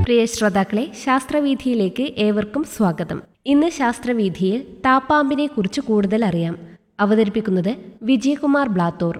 പ്രിയ ശ്രോതാക്കളെ ശാസ്ത്രവീഥിയിലേക്ക് ഏവർക്കും സ്വാഗതം ഇന്ന് ശാസ്ത്രവീഥിയിൽ താപ്പാമ്പിനെ കുറിച്ച് കൂടുതൽ അറിയാം അവതരിപ്പിക്കുന്നത് വിജയകുമാർ ബ്ലാത്തൂർ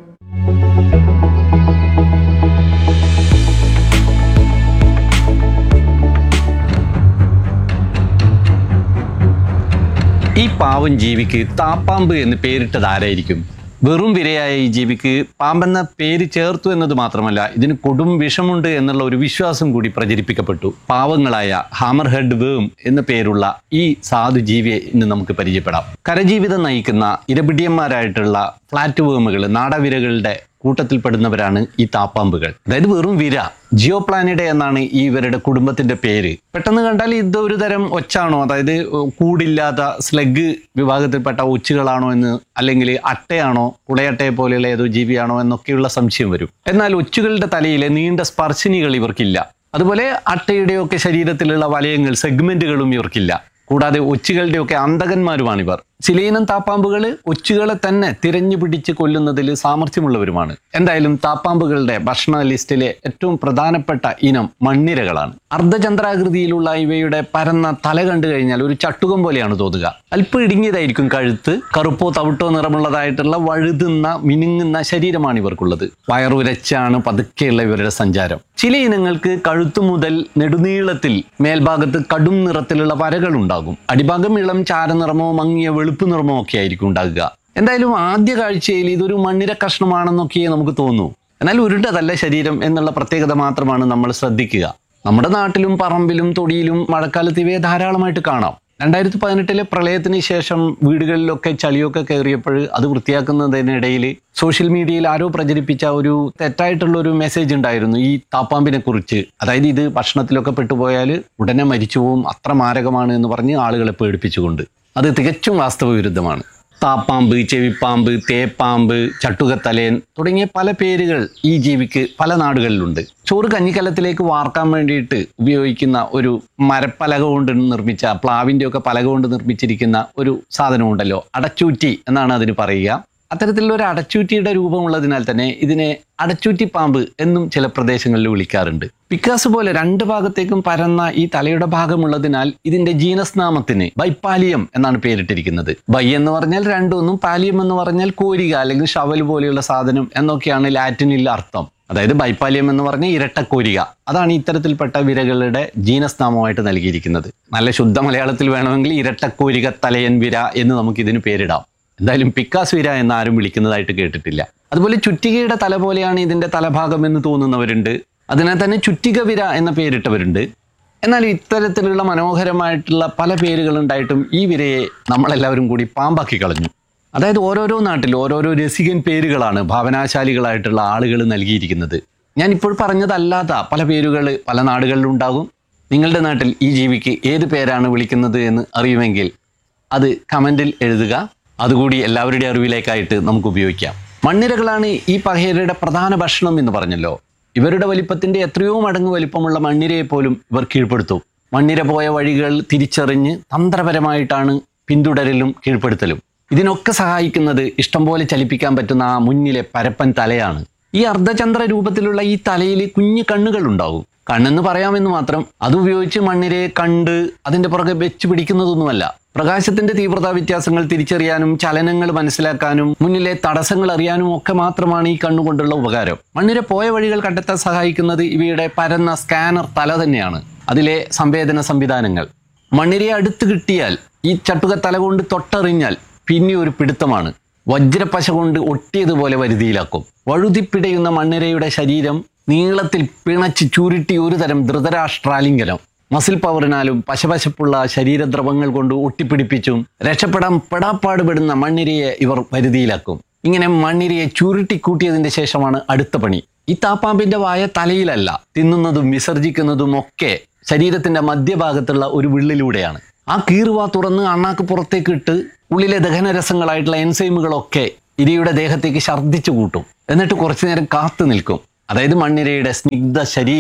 ഈ പാവം ജീവിക്ക് താപ്പാമ്പ് എന്ന് പേരിട്ടത് ആരായിരിക്കും വെറും വിരയായ ഈ ജീവിക്ക് പാമ്പെന്ന പേര് ചേർത്തു എന്നത് മാത്രമല്ല ഇതിന് കൊടും വിഷമുണ്ട് എന്നുള്ള ഒരു വിശ്വാസം കൂടി പ്രചരിപ്പിക്കപ്പെട്ടു പാവങ്ങളായ ഹാമർ ഹെഡ് വേം എന്ന പേരുള്ള ഈ സാധു ജീവിയെ ഇന്ന് നമുക്ക് പരിചയപ്പെടാം കരജീവിതം നയിക്കുന്ന ഇരപിടിയന്മാരായിട്ടുള്ള ഫ്ലാറ്റ് വേമുകൾ നാടവിരകളുടെ കൂട്ടത്തിൽപ്പെടുന്നവരാണ് ഈ താപ്പാമ്പുകൾ അതായത് വെറും വിര ജിയോ പ്ലാനിഡ എന്നാണ് ഈ ഇവരുടെ കുടുംബത്തിന്റെ പേര് പെട്ടെന്ന് കണ്ടാൽ ഇത് ഒരു തരം ഒച്ചാണോ അതായത് കൂടില്ലാത്ത സ്ലഗ് വിഭാഗത്തിൽപ്പെട്ട ഒച്ചുകളാണോ എന്ന് അല്ലെങ്കിൽ അട്ടയാണോ കുളയട്ടയെ പോലെയുള്ള ഏതോ ജീവിയാണോ എന്നൊക്കെയുള്ള സംശയം വരും എന്നാൽ ഒച്ചുകളുടെ തലയിലെ നീണ്ട സ്പർശിനികൾ ഇവർക്കില്ല അതുപോലെ അട്ടയുടെയൊക്കെ ശരീരത്തിലുള്ള വലയങ്ങൾ സെഗ്മെന്റുകളും ഇവർക്കില്ല കൂടാതെ ഒച്ചുകളുടെയൊക്കെ അന്തകന്മാരുമാണ് ഇവർ ചിലയിനം താപ്പാമ്പുകൾ ഒച്ചുകളെ തന്നെ തിരഞ്ഞു പിടിച്ച് കൊല്ലുന്നതിൽ സാമർഥ്യമുള്ളവരുമാണ് എന്തായാലും താപ്പാമ്പുകളുടെ ഭക്ഷണ ലിസ്റ്റിലെ ഏറ്റവും പ്രധാനപ്പെട്ട ഇനം മണ്ണിരകളാണ് അർദ്ധചന്ദ്രാകൃതിയിലുള്ള ഇവയുടെ പരന്ന തല കണ്ടു കഴിഞ്ഞാൽ ഒരു ചട്ടുകം പോലെയാണ് തോന്നുക അല്പം ഇടുങ്ങിയതായിരിക്കും കഴുത്ത് കറുപ്പോ തവിട്ടോ നിറമുള്ളതായിട്ടുള്ള വഴുതുന്ന മിനുങ്ങുന്ന ശരീരമാണ് ഇവർക്കുള്ളത് വയറുരച്ചാണ് പതുക്കെയുള്ള ഇവരുടെ സഞ്ചാരം ചില ഇനങ്ങൾക്ക് കഴുത്തു മുതൽ നെടുനീളത്തിൽ മേൽഭാഗത്ത് കടും നിറത്തിലുള്ള വരകൾ ഉണ്ടാകും അടിഭാഗം ഇളം ചാരനിറമോ മങ്ങിയ വെളുപ്പ് നിറമോ ഒക്കെ ആയിരിക്കും ഉണ്ടാകുക എന്തായാലും ആദ്യ കാഴ്ചയിൽ ഇതൊരു മണ്ണിര കഷ്ണമാണെന്നൊക്കെ നമുക്ക് തോന്നൂ എന്നാൽ ഉരുണ്ടതല്ല ശരീരം എന്നുള്ള പ്രത്യേകത മാത്രമാണ് നമ്മൾ ശ്രദ്ധിക്കുക നമ്മുടെ നാട്ടിലും പറമ്പിലും തൊടിയിലും മഴക്കാലത്ത് ഇവയെ ധാരാളമായിട്ട് കാണാം രണ്ടായിരത്തി പതിനെട്ടിലെ പ്രളയത്തിന് ശേഷം വീടുകളിലൊക്കെ ചളിയൊക്കെ കയറിയപ്പോൾ അത് വൃത്തിയാക്കുന്നതിനിടയിൽ സോഷ്യൽ മീഡിയയിൽ ആരോ പ്രചരിപ്പിച്ച ഒരു തെറ്റായിട്ടുള്ള ഒരു മെസ്സേജ് ഉണ്ടായിരുന്നു ഈ താപ്പാമ്പിനെ കുറിച്ച് അതായത് ഇത് ഭക്ഷണത്തിലൊക്കെ പെട്ടുപോയാൽ ഉടനെ മരിച്ചു പോവും അത്ര മാരകമാണ് എന്ന് പറഞ്ഞ് ആളുകളെ പേടിപ്പിച്ചുകൊണ്ട് അത് തികച്ചും വാസ്തവ വിരുദ്ധമാണ് താപ്പാമ്പ് ചെവിപ്പാമ്പ് തേപ്പാമ്പ് ചട്ടുകത്തലേൻ തുടങ്ങിയ പല പേരുകൾ ഈ ജീവിക്ക് പല നാടുകളിലുണ്ട് ചോറ് കഞ്ഞിക്കലത്തിലേക്ക് വാർക്കാൻ വേണ്ടിയിട്ട് ഉപയോഗിക്കുന്ന ഒരു മരപ്പലക കൊണ്ട് നിർമ്മിച്ച പ്ലാവിൻ്റെ ഒക്കെ പലക കൊണ്ട് നിർമ്മിച്ചിരിക്കുന്ന ഒരു സാധനമുണ്ടല്ലോ അടച്ചൂറ്റി എന്നാണ് അതിന് പറയുക അത്തരത്തിലുള്ള ഒരു അടച്ചൂറ്റിയുടെ രൂപമുള്ളതിനാൽ തന്നെ ഇതിനെ അടച്ചൂറ്റി പാമ്പ് എന്നും ചില പ്രദേശങ്ങളിൽ വിളിക്കാറുണ്ട് പിക്കാസ് പോലെ രണ്ട് ഭാഗത്തേക്കും പരന്ന ഈ തലയുടെ ഭാഗമുള്ളതിനാൽ ഇതിന്റെ ജീനസ് നാമത്തിന് ബൈപ്പാലിയം എന്നാണ് പേരിട്ടിരിക്കുന്നത് ബൈ എന്ന് പറഞ്ഞാൽ രണ്ടൊന്നും പാലിയം എന്ന് പറഞ്ഞാൽ കോരിക അല്ലെങ്കിൽ ഷവൽ പോലെയുള്ള സാധനം എന്നൊക്കെയാണ് ലാറ്റിനിൽ അർത്ഥം അതായത് ബൈപ്പാലിയം എന്ന് പറഞ്ഞ ഇരട്ടക്കോരിക അതാണ് ഇത്തരത്തിൽപ്പെട്ട വിരകളുടെ ജീനസ് നാമമായിട്ട് നൽകിയിരിക്കുന്നത് നല്ല ശുദ്ധ മലയാളത്തിൽ വേണമെങ്കിൽ ഇരട്ടക്കോരിക തലയൻ വിര എന്ന് നമുക്ക് ഇതിന് പേരിടാം എന്തായാലും പിക്കാസ് വിര എന്ന് ആരും വിളിക്കുന്നതായിട്ട് കേട്ടിട്ടില്ല അതുപോലെ ചുറ്റികയുടെ തല പോലെയാണ് ഇതിന്റെ തലഭാഗം എന്ന് തോന്നുന്നവരുണ്ട് അതിനാൽ തന്നെ ചുറ്റിക വിര എന്ന പേരിട്ടവരുണ്ട് എന്നാൽ ഇത്തരത്തിലുള്ള മനോഹരമായിട്ടുള്ള പല പേരുകളുണ്ടായിട്ടും ഈ വിരയെ നമ്മളെല്ലാവരും കൂടി പാമ്പാക്കി കളഞ്ഞു അതായത് ഓരോരോ നാട്ടിൽ ഓരോരോ രസികൻ പേരുകളാണ് ഭാവനാശാലികളായിട്ടുള്ള ആളുകൾ നൽകിയിരിക്കുന്നത് ഞാൻ ഇപ്പോൾ പറഞ്ഞതല്ലാത്ത പല പേരുകൾ പല നാടുകളിലും ഉണ്ടാകും നിങ്ങളുടെ നാട്ടിൽ ഈ ജീവിക്ക് ഏത് പേരാണ് വിളിക്കുന്നത് എന്ന് അറിയുമെങ്കിൽ അത് കമൻറ്റിൽ എഴുതുക അതുകൂടി എല്ലാവരുടെ അറിവിലേക്കായിട്ട് നമുക്ക് ഉപയോഗിക്കാം മണ്ണിരകളാണ് ഈ പഹേരയുടെ പ്രധാന ഭക്ഷണം എന്ന് പറഞ്ഞല്ലോ ഇവരുടെ വലിപ്പത്തിന്റെ എത്രയോ മടങ്ങ് വലിപ്പമുള്ള മണ്ണിരയെ പോലും ഇവർ കീഴ്പ്പെടുത്തും മണ്ണിര പോയ വഴികൾ തിരിച്ചറിഞ്ഞ് തന്ത്രപരമായിട്ടാണ് പിന്തുടരലും കീഴ്പ്പെടുത്തലും ഇതിനൊക്കെ സഹായിക്കുന്നത് ഇഷ്ടം പോലെ ചലിപ്പിക്കാൻ പറ്റുന്ന ആ മുന്നിലെ പരപ്പൻ തലയാണ് ഈ അർദ്ധചന്ദ്ര രൂപത്തിലുള്ള ഈ തലയിൽ കുഞ്ഞു കണ്ണുകൾ ഉണ്ടാവും കണ്ണെന്ന് പറയാമെന്ന് മാത്രം അതുപയോഗിച്ച് മണ്ണിരയെ കണ്ട് അതിന്റെ പുറകെ വെച്ച് പിടിക്കുന്നതൊന്നുമല്ല പ്രകാശത്തിന്റെ തീവ്രത വ്യത്യാസങ്ങൾ തിരിച്ചറിയാനും ചലനങ്ങൾ മനസ്സിലാക്കാനും മുന്നിലെ തടസ്സങ്ങൾ അറിയാനും ഒക്കെ മാത്രമാണ് ഈ കണ്ണുകൊണ്ടുള്ള ഉപകാരം മണ്ണിര പോയ വഴികൾ കണ്ടെത്താൻ സഹായിക്കുന്നത് ഇവയുടെ പരന്ന സ്കാനർ തല തന്നെയാണ് അതിലെ സംവേദന സംവിധാനങ്ങൾ മണ്ണിരയെ അടുത്ത് കിട്ടിയാൽ ഈ ചട്ടുക തല കൊണ്ട് തൊട്ടറിഞ്ഞാൽ പിന്നെ ഒരു പിടുത്തമാണ് വജ്രപ്പശ കൊണ്ട് ഒട്ടിയതുപോലെ വരുതിയിലാക്കും വഴുതിപ്പിടയുന്ന മണ്ണിരയുടെ ശരീരം നീളത്തിൽ പിണച്ച് ചുരുട്ടി ഒരു തരം ധൃതരാഷ്ട്രാലിംഗനം മസിൽ പവറിനാലും പശപശപ്പുള്ള ശരീരദ്രവങ്ങൾ കൊണ്ട് ഒട്ടിപ്പിടിപ്പിച്ചും രക്ഷപ്പെടാൻ പെടാപ്പാടുപെടുന്ന മണ്ണിരയെ ഇവർ വരുതിയിലാക്കും ഇങ്ങനെ മണ്ണിരയെ ചുരുട്ടിക്കൂട്ടിയതിന്റെ ശേഷമാണ് അടുത്ത പണി ഈ താപ്പാമ്പിന്റെ വായ തലയിലല്ല തിന്നുന്നതും വിസർജിക്കുന്നതും ഒക്കെ ശരീരത്തിന്റെ മധ്യഭാഗത്തുള്ള ഒരു വിള്ളിലൂടെയാണ് ആ കീറുവ തുറന്ന് അണ്ണാക്ക് പുറത്തേക്ക് ഇട്ട് ഉള്ളിലെ ദഹനരസങ്ങളായിട്ടുള്ള എൻസൈമുകളൊക്കെ ഇരയുടെ ദേഹത്തേക്ക് ഛർദ്ദിച്ചു കൂട്ടും എന്നിട്ട് കുറച്ചു നേരം കാത്തു നിൽക്കും അതായത് മണ്ണിരയുടെ സ്നിഗ്ധ ശരീരം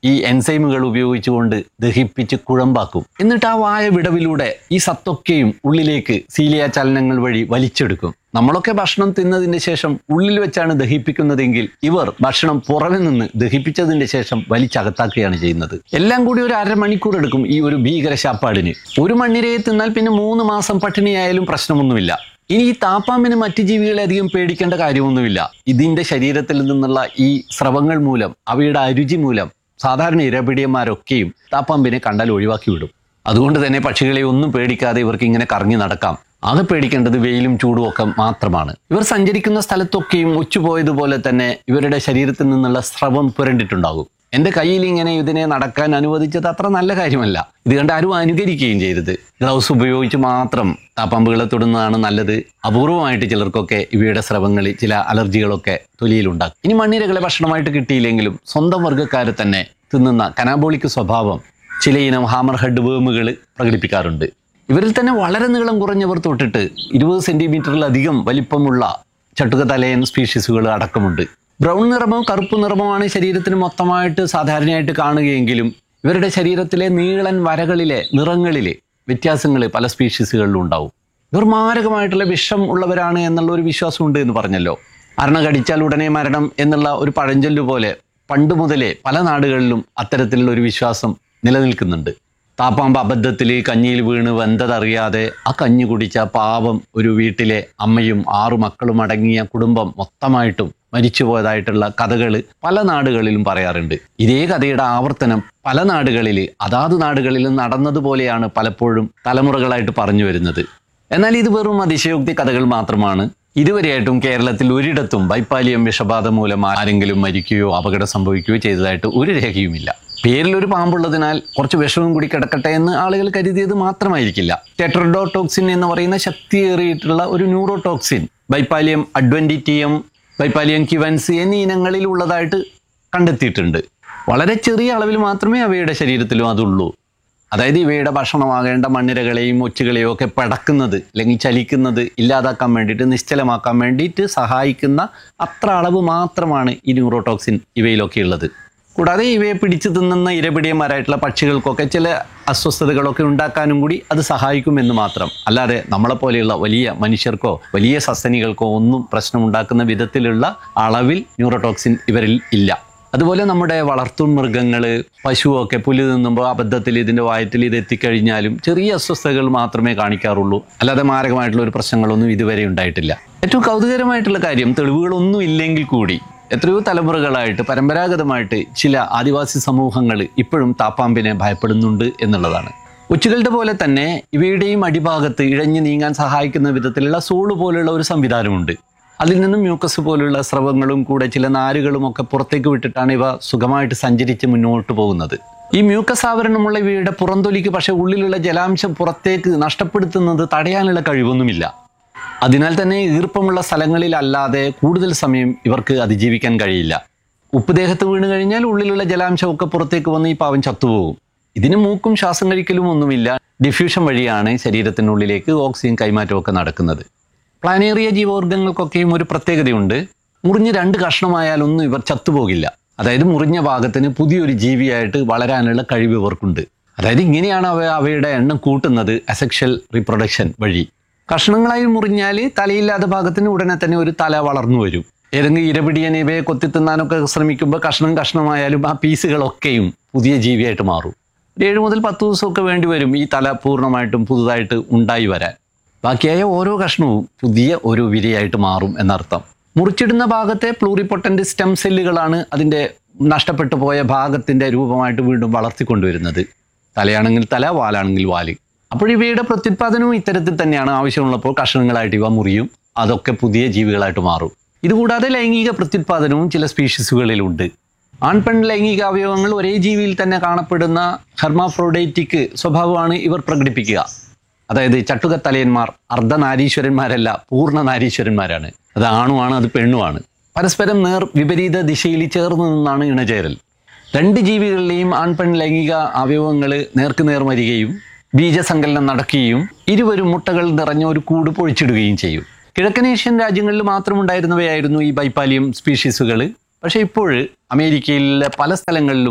ഈ എൻസൈമുകൾ ഉപയോഗിച്ചുകൊണ്ട് ദഹിപ്പിച്ച് കുഴമ്പാക്കും എന്നിട്ട് ആ വായ വിടവിലൂടെ ഈ സത്തൊക്കെയും ഉള്ളിലേക്ക് സീലിയ ചലനങ്ങൾ വഴി വലിച്ചെടുക്കും നമ്മളൊക്കെ ഭക്ഷണം തിന്നതിന് ശേഷം ഉള്ളിൽ വെച്ചാണ് ദഹിപ്പിക്കുന്നതെങ്കിൽ ഇവർ ഭക്ഷണം പുറമെ നിന്ന് ദഹിപ്പിച്ചതിന് ശേഷം വലിച്ചകത്താക്കുകയാണ് ചെയ്യുന്നത് എല്ലാം കൂടി ഒരു അരമണിക്കൂർ എടുക്കും ഈ ഒരു ഭീകര ശാപ്പാടിന് ഒരു മണ്ണിരയെ തിന്നാൽ പിന്നെ മൂന്ന് മാസം പട്ടിണിയായാലും പ്രശ്നമൊന്നുമില്ല ഇനി ഈ താപ്പാമ്പിന് മറ്റു ജീവികളെ അധികം പേടിക്കേണ്ട കാര്യമൊന്നുമില്ല ഇതിന്റെ ശരീരത്തിൽ നിന്നുള്ള ഈ സ്രവങ്ങൾ മൂലം അവയുടെ അരുചി മൂലം സാധാരണ ഇരപിടിയന്മാരൊക്കെയും താപ്പാമ്പിനെ കണ്ടാൽ ഒഴിവാക്കി വിടും അതുകൊണ്ട് തന്നെ പക്ഷികളെ ഒന്നും പേടിക്കാതെ ഇവർക്ക് ഇങ്ങനെ കറങ്ങി നടക്കാം ആകെ പേടിക്കേണ്ടത് വെയിലും ചൂടും ഒക്കെ മാത്രമാണ് ഇവർ സഞ്ചരിക്കുന്ന സ്ഥലത്തൊക്കെയും ഒച്ചുപോയതുപോലെ തന്നെ ഇവരുടെ ശരീരത്തിൽ നിന്നുള്ള സ്രവം പുരണ്ടിട്ടുണ്ടാകും എന്റെ കയ്യിൽ ഇങ്ങനെ ഇതിനെ നടക്കാൻ അനുവദിച്ചത് അത്ര നല്ല കാര്യമല്ല ഇത് കണ്ട് ആരും അനുകരിക്കുകയും ചെയ്തത് ഗ്ലൗസ് ഉപയോഗിച്ച് മാത്രം താപ്പാമ്പുകളെ തൊടുന്നതാണ് നല്ലത് അപൂർവമായിട്ട് ചിലർക്കൊക്കെ ഇവയുടെ സ്രവങ്ങളിൽ ചില അലർജികളൊക്കെ തൊലിയിലുണ്ടാക്കും ഇനി മണ്ണിരകളെ ഭക്ഷണമായിട്ട് കിട്ടിയില്ലെങ്കിലും സ്വന്തം വർഗ്ഗക്കാരെ തന്നെ തിന്നുന്ന കനാബോളിക് സ്വഭാവം ചിലയിനം ഹാമർ ഹെഡ് വേമുകൾ പ്രകടിപ്പിക്കാറുണ്ട് ഇവരിൽ തന്നെ വളരെ നീളം കുറഞ്ഞവർ തൊട്ടിട്ട് ഇരുപത് സെന്റിമീറ്ററിലധികം വലിപ്പമുള്ള ചട്ടുക തലയൻ സ്പീഷീസുകൾ അടക്കമുണ്ട് ബ്രൗൺ നിറമോ കറുപ്പ് നിറമോ ആണ് ശരീരത്തിന് മൊത്തമായിട്ട് സാധാരണയായിട്ട് കാണുകയെങ്കിലും ഇവരുടെ ശരീരത്തിലെ നീളൻ വരകളിലെ നിറങ്ങളിലെ വ്യത്യാസങ്ങൾ പല സ്പീഷീസുകളിലും ഉണ്ടാവും ഇവർ മാരകമായിട്ടുള്ള വിഷം ഉള്ളവരാണ് എന്നുള്ള ഒരു വിശ്വാസമുണ്ട് എന്ന് പറഞ്ഞല്ലോ അരണ കടിച്ചാൽ ഉടനെ മരണം എന്നുള്ള ഒരു പഴഞ്ചൊല്ലു പോലെ പണ്ട് മുതലേ പല നാടുകളിലും അത്തരത്തിലുള്ള ഒരു വിശ്വാസം നിലനിൽക്കുന്നുണ്ട് താപ്പാമ്പ് അബദ്ധത്തിൽ കഞ്ഞിയിൽ വീണ് വെന്തതറിയാതെ ആ കഞ്ഞി കുടിച്ച പാവം ഒരു വീട്ടിലെ അമ്മയും ആറു മക്കളും അടങ്ങിയ കുടുംബം മൊത്തമായിട്ടും മരിച്ചുപോയതായിട്ടുള്ള കഥകൾ പല നാടുകളിലും പറയാറുണ്ട് ഇതേ കഥയുടെ ആവർത്തനം പല നാടുകളിൽ അതാത് നാടുകളിൽ നടന്നതുപോലെയാണ് പലപ്പോഴും തലമുറകളായിട്ട് പറഞ്ഞു വരുന്നത് എന്നാൽ ഇത് വെറും അതിശയോക്തി കഥകൾ മാത്രമാണ് ഇതുവരെയായിട്ടും കേരളത്തിൽ ഒരിടത്തും ബൈപ്പാലിയം വിഷബാധ മൂലം ആരെങ്കിലും മരിക്കുകയോ അപകടം സംഭവിക്കുകയോ ചെയ്തതായിട്ട് ഒരു രേഖയുമില്ല പേരിൽ ഒരു പാമ്പുള്ളതിനാൽ കുറച്ച് വിഷവും കൂടി കിടക്കട്ടെ എന്ന് ആളുകൾ കരുതിയത് മാത്രമായിരിക്കില്ല ടെട്രഡോടോക്സിൻ എന്ന് പറയുന്ന ശക്തിയേറിയിട്ടുള്ള ഒരു ന്യൂറോടോക്സിൻ ബൈപ്പാലിയം അഡ്വൻറ്റിറ്റിയം ബൈപ്പാലിയം കിവൻസ് എന്നീ ഇനങ്ങളിൽ ഉള്ളതായിട്ട് കണ്ടെത്തിയിട്ടുണ്ട് വളരെ ചെറിയ അളവിൽ മാത്രമേ അവയുടെ ശരീരത്തിലും അതുള്ളൂ അതായത് ഇവയുടെ ഭക്ഷണമാകേണ്ട മണ്ണിരകളെയും ഒച്ചുകളെയും ഒക്കെ പടക്കുന്നത് അല്ലെങ്കിൽ ചലിക്കുന്നത് ഇല്ലാതാക്കാൻ വേണ്ടിയിട്ട് നിശ്ചലമാക്കാൻ വേണ്ടിയിട്ട് സഹായിക്കുന്ന അത്ര അളവ് മാത്രമാണ് ഈ ന്യൂറോടോക്സിൻ ഇവയിലൊക്കെ ഉള്ളത് കൂടാതെ ഇവയെ പിടിച്ചു തിന്നുന്ന ഇരപിടിയന്മാരായിട്ടുള്ള പക്ഷികൾക്കൊക്കെ ചില അസ്വസ്ഥതകളൊക്കെ ഉണ്ടാക്കാനും കൂടി അത് സഹായിക്കുമെന്ന് മാത്രം അല്ലാതെ നമ്മളെപ്പോലെയുള്ള വലിയ മനുഷ്യർക്കോ വലിയ സസ്തനികൾക്കോ ഒന്നും പ്രശ്നമുണ്ടാക്കുന്ന വിധത്തിലുള്ള അളവിൽ ന്യൂറോടോക്സിൻ ഇവരിൽ ഇല്ല അതുപോലെ നമ്മുടെ വളർത്തു മൃഗങ്ങൾ പശുവൊക്കെ പുല്ല് തിന്നുമ്പോൾ അബദ്ധത്തിൽ ഇതിൻ്റെ വയറ്റിൽ ഇത് എത്തിക്കഴിഞ്ഞാലും ചെറിയ അസ്വസ്ഥതകൾ മാത്രമേ കാണിക്കാറുള്ളൂ അല്ലാതെ മാരകമായിട്ടുള്ള ഒരു പ്രശ്നങ്ങളൊന്നും ഇതുവരെ ഉണ്ടായിട്ടില്ല ഏറ്റവും കൗതുകരമായിട്ടുള്ള കാര്യം തെളിവുകളൊന്നും ഇല്ലെങ്കിൽ കൂടി എത്രയോ തലമുറകളായിട്ട് പരമ്പരാഗതമായിട്ട് ചില ആദിവാസി സമൂഹങ്ങൾ ഇപ്പോഴും താപ്പാമ്പിനെ ഭയപ്പെടുന്നുണ്ട് എന്നുള്ളതാണ് ഒച്ചുകളുടെ പോലെ തന്നെ ഇവയുടെയും അടിഭാഗത്ത് ഇഴഞ്ഞു നീങ്ങാൻ സഹായിക്കുന്ന വിധത്തിലുള്ള സോള് പോലുള്ള ഒരു സംവിധാനമുണ്ട് അതിൽ നിന്നും മ്യൂക്കസ് പോലുള്ള സ്രവങ്ങളും കൂടെ ചില നാരുകളും ഒക്കെ പുറത്തേക്ക് വിട്ടിട്ടാണ് ഇവ സുഖമായിട്ട് സഞ്ചരിച്ച് മുന്നോട്ട് പോകുന്നത് ഈ മ്യൂക്കസ് ആവരണമുള്ള ഇവയുടെ പുറന്തൊലിക്ക് പക്ഷെ ഉള്ളിലുള്ള ജലാംശം പുറത്തേക്ക് നഷ്ടപ്പെടുത്തുന്നത് തടയാനുള്ള കഴിവൊന്നുമില്ല അതിനാൽ തന്നെ ഈർപ്പമുള്ള സ്ഥലങ്ങളിലല്ലാതെ കൂടുതൽ സമയം ഇവർക്ക് അതിജീവിക്കാൻ കഴിയില്ല ഉപ്പ് ദേഹത്ത് വീണ് കഴിഞ്ഞാൽ ഉള്ളിലുള്ള ജലാംശമൊക്കെ പുറത്തേക്ക് വന്ന് ഈ പാവം ചത്തുപോകും ഇതിന് മൂക്കും ശ്വാസം കഴിക്കലും ഒന്നുമില്ല ഡിഫ്യൂഷൻ വഴിയാണ് ശരീരത്തിനുള്ളിലേക്ക് ഓക്സിജൻ കൈമാറ്റമൊക്കെ നടക്കുന്നത് പ്ലാനേറിയ ജീവവർഗങ്ങൾക്കൊക്കെയും ഒരു പ്രത്യേകതയുണ്ട് മുറിഞ്ഞ് രണ്ട് കഷ്ണമായാലൊന്നും ഇവർ ചത്തുപോകില്ല അതായത് മുറിഞ്ഞ ഭാഗത്തിന് പുതിയൊരു ജീവിയായിട്ട് വളരാനുള്ള കഴിവ് ഇവർക്കുണ്ട് അതായത് ഇങ്ങനെയാണ് അവ അവയുടെ എണ്ണം കൂട്ടുന്നത് അസെക്ഷൽ റീപ്രൊഡക്ഷൻ വഴി കഷ്ണങ്ങളായി മുറിഞ്ഞാൽ തലയില്ലാത്ത ഭാഗത്തിന് ഉടനെ തന്നെ ഒരു തല വളർന്നു വരും ഏതെങ്കിലും ഇരപിടിയൻ ഇവയെ കൊത്തിത്തിന്നാനൊക്കെ ശ്രമിക്കുമ്പോൾ കഷ്ണം കഷ്ണമായാലും ആ പീസുകളൊക്കെയും പുതിയ ജീവിയായിട്ട് മാറും ഒരു ഏഴ് മുതൽ പത്ത് ദിവസമൊക്കെ വേണ്ടി വരും ഈ തല പൂർണ്ണമായിട്ടും പുതുതായിട്ട് ഉണ്ടായി വരാൻ ബാക്കിയായ ഓരോ കഷ്ണവും പുതിയ ഒരു വിരയായിട്ട് മാറും എന്നർത്ഥം മുറിച്ചിടുന്ന ഭാഗത്തെ പ്ലൂറിപ്പൊട്ടൻ്റ് സ്റ്റെം സെല്ലുകളാണ് അതിൻ്റെ നഷ്ടപ്പെട്ടു പോയ ഭാഗത്തിൻ്റെ രൂപമായിട്ട് വീണ്ടും വളർത്തിക്കൊണ്ടുവരുന്നത് തലയാണെങ്കിൽ തല വാലാണെങ്കിൽ വാല് അപ്പോൾ ഇവയുടെ പ്രത്യുത്പാദനവും ഇത്തരത്തിൽ തന്നെയാണ് ആവശ്യമുള്ളപ്പോൾ കഷ്ണങ്ങളായിട്ട് ഇവ മുറിയും അതൊക്കെ പുതിയ ജീവികളായിട്ട് മാറും ഇതുകൂടാതെ ലൈംഗിക പ്രത്യുത്പാദനവും ചില സ്പീഷീസുകളിലുണ്ട് ആൺപെൺ ലൈംഗിക അവയവങ്ങൾ ഒരേ ജീവിയിൽ തന്നെ കാണപ്പെടുന്ന ഹെർമാഫ്രോഡൈറ്റിക് സ്വഭാവമാണ് ഇവർ പ്രകടിപ്പിക്കുക അതായത് ചട്ടുകത്തലയന്മാർ അർദ്ധനാരീശ്വരന്മാരല്ല പൂർണ്ണ നാരീശ്വരന്മാരാണ് അത് ആണുമാണ് അത് പെണ്ണുമാണ് പരസ്പരം നേർ വിപരീത ദിശയിൽ ചേർന്ന് നിന്നാണ് ഇണചേരൽ രണ്ട് ജീവികളിലെയും ആൺപെൺ ലൈംഗിക അവയവങ്ങൾ നേർക്ക് നേർ വരികയും ബീജസങ്കലനം നടക്കുകയും ഇരുവരും മുട്ടകൾ നിറഞ്ഞ ഒരു കൂട് പൊഴിച്ചിടുകയും ചെയ്യും കിഴക്കൻ ഏഷ്യൻ രാജ്യങ്ങളിൽ മാത്രം ഉണ്ടായിരുന്നവയായിരുന്നു ഈ ബൈപ്പാലിയം സ്പീഷീസുകൾ പക്ഷേ ഇപ്പോൾ അമേരിക്കയിലെ പല സ്ഥലങ്ങളിലും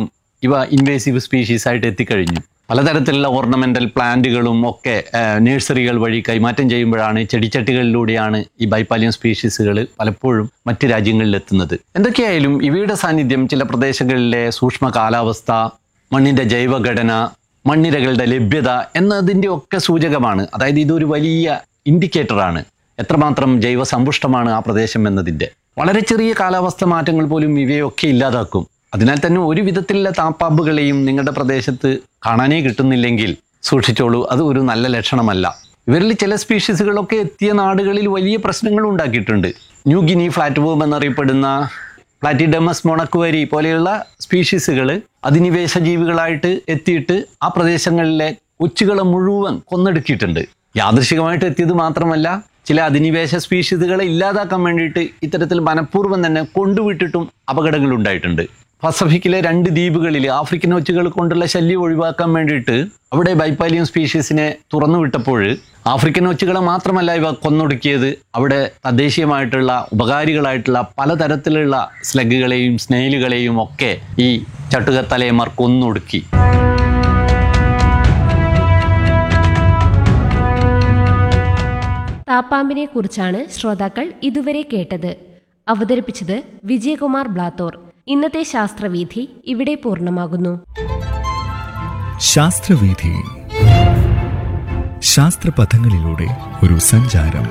ഇവ ഇൻവേസീവ് സ്പീഷീസ് ആയിട്ട് എത്തിക്കഴിഞ്ഞു പലതരത്തിലുള്ള ഓർണമെന്റൽ പ്ലാന്റുകളും ഒക്കെ നഴ്സറികൾ വഴി കൈമാറ്റം ചെയ്യുമ്പോഴാണ് ചെടിച്ചട്ടികളിലൂടെയാണ് ഈ ബൈപ്പാലിയൻ സ്പീഷീസുകൾ പലപ്പോഴും മറ്റ് രാജ്യങ്ങളിൽ എത്തുന്നത് എന്തൊക്കെയായാലും ഇവയുടെ സാന്നിധ്യം ചില പ്രദേശങ്ങളിലെ സൂക്ഷ്മ കാലാവസ്ഥ മണ്ണിന്റെ ജൈവഘടന മണ്ണിരകളുടെ ലഭ്യത എന്നതിൻ്റെ ഒക്കെ സൂചകമാണ് അതായത് ഇതൊരു വലിയ ഇൻഡിക്കേറ്ററാണ് എത്രമാത്രം ജൈവസമ്പുഷ്ടമാണ് ആ പ്രദേശം എന്നതിൻ്റെ വളരെ ചെറിയ കാലാവസ്ഥ മാറ്റങ്ങൾ പോലും ഇവയൊക്കെ ഇല്ലാതാക്കും അതിനാൽ തന്നെ ഒരു വിധത്തിലുള്ള താപ്പാമ്പുകളെയും നിങ്ങളുടെ പ്രദേശത്ത് കാണാനേ കിട്ടുന്നില്ലെങ്കിൽ സൂക്ഷിച്ചോളൂ അത് ഒരു നല്ല ലക്ഷണമല്ല ഇവരിൽ ചില സ്പീഷീസുകളൊക്കെ എത്തിയ നാടുകളിൽ വലിയ പ്രശ്നങ്ങൾ ഉണ്ടാക്കിയിട്ടുണ്ട് ന്യൂ ഗിനി ഫ്ലാറ്റ് ബോം എന്നറിയപ്പെടുന്ന പ്ലാറ്റിഡമസ് മൊണക്കുവരി പോലെയുള്ള സ്പീഷീസുകൾ അധിനിവേശ ജീവികളായിട്ട് എത്തിയിട്ട് ആ പ്രദേശങ്ങളിലെ കൊച്ചുകളെ മുഴുവൻ കൊന്നെടുക്കിയിട്ടുണ്ട് യാദൃശികമായിട്ട് എത്തിയത് മാത്രമല്ല ചില അധിനിവേശ സ്പീഷീസുകളെ ഇല്ലാതാക്കാൻ വേണ്ടിയിട്ട് ഇത്തരത്തിൽ മനഃപൂർവ്വം തന്നെ കൊണ്ടുവിട്ടിട്ടും അപകടങ്ങൾ ഉണ്ടായിട്ടുണ്ട് പസഫിക്കിലെ രണ്ട് ദ്വീപുകളിൽ ആഫ്രിക്കൻ ഒച്ചുകൾ കൊണ്ടുള്ള ശല്യം ഒഴിവാക്കാൻ വേണ്ടിയിട്ട് അവിടെ ബൈപ്പാലിയൻ സ്പീഷീസിനെ തുറന്നു വിട്ടപ്പോൾ ആഫ്രിക്കൻ ഒച്ചുകളെ മാത്രമല്ല ഇവ കൊന്നൊടുക്കിയത് അവിടെ തദ്ദേശീയമായിട്ടുള്ള ഉപകാരികളായിട്ടുള്ള പലതരത്തിലുള്ള സ്ലഗുകളെയും സ്നേലുകളെയും ഒക്കെ ഈ ചട്ടുകത്തലയന്മാർ കൊന്നൊടുക്കി താപ്പാമ്പിനെ കുറിച്ചാണ് ശ്രോതാക്കൾ ഇതുവരെ കേട്ടത് അവതരിപ്പിച്ചത് വിജയകുമാർ ബ്ലാത്തോർ ഇന്നത്തെ ശാസ്ത്രവീഥി ഇവിടെ പൂർണ്ണമാകുന്നു ശാസ്ത്രവീഥി ശാസ്ത്രപഥങ്ങളിലൂടെ ഒരു സഞ്ചാരം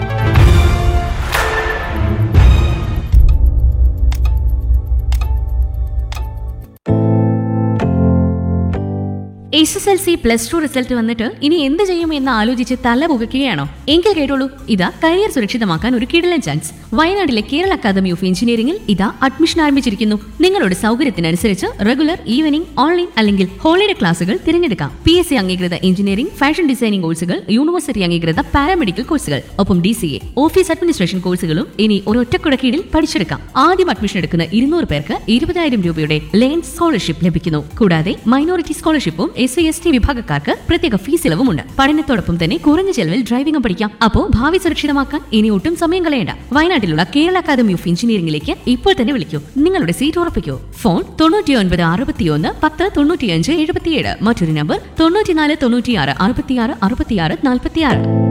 S S L C plus two result വന്നിട്ട് ഇനി എന്ത് ചെയ്യും എന്ന് ആലോചിച്ച് തല പുകയ്ക്കുകയാണോ എങ്കിൽ കേട്ടോളൂ ഇതാ കരിയർ സുരക്ഷിതമാക്കാൻ ഒരു കിടലൻ ചാൻസ് വയനാട്ടിലെ കേരള അക്കാദമി ഓഫ് എഞ്ചിനീയറിംഗിൽ ഇതാ അഡ്മിഷൻ ആരംഭിച്ചിരിക്കുന്നു നിങ്ങളുടെ സൗകര്യത്തിനനുസരിച്ച് റെഗുലർ ഈവനിംഗ് ഓൺലൈൻ അല്ലെങ്കിൽ ഹോളിഡേ ക്ലാസുകൾ തിരഞ്ഞെടുക്കാം പി എസ് സി അംഗീകൃത എഞ്ചിനീയറിംഗ് ഫാഷൻ ഡിസൈനിംഗ് കോഴ്സുകൾ യൂണിവേഴ്സിറ്റി അംഗീകൃത പാരാമെഡിക്കൽ കോഴ്സുകൾ ഒപ്പം D C A office administration കോഴ്സുകളും ഇനി ഒരൊറ്റ കുടക്കീഴിൽ പഠിച്ചെടുക്കാം ആദ്യം അഡ്മിഷൻ എടുക്കുന്ന ഇരുന്നൂറ് പേർക്ക് ഇരുപതായിരം രൂപയുടെ ലേൺ സ്കോളർഷിപ്പ് ലഭിക്കുന്നു കൂടാതെ മൈനോറിറ്റി സ്കോളർഷിപ്പും എസ് സി എസ് ടി വിഭാഗക്കാർക്ക് പ്രത്യേക ഫീസ് ഇളവുമുണ്ട് പഠനത്തോടൊപ്പം തന്നെ കുറഞ്ഞ ചെലവിൽ ഡ്രൈവിംഗും പഠിക്കാം അപ്പോൾ ഭാവി സുരക്ഷിതമാക്കാൻ ഇനി ഒട്ടും സമയം കളയണ്ട വയനാട്ടിലുള്ള കേരള അക്കാദമി ഓഫ് എഞ്ചിനീയറിംഗിലേക്ക് ഇപ്പോൾ തന്നെ വിളിക്കൂ നിങ്ങളുടെ സീറ്റ് ഉറപ്പിക്കൂ ഫോൺ തൊണ്ണൂറ്റി ഒൻപത് അറുപത്തിയൊന്ന് പത്ത് തൊണ്ണൂറ്റിയഞ്ച് എഴുപത്തിയേഴ് മറ്റൊരു നമ്പർ തൊണ്ണൂറ്റിനാല് തൊണ്ണൂറ്റിയാറ് അറുപത്തിയാറ് അറുപത്തിയാറ് നാൽപ്പത്തിയാറ്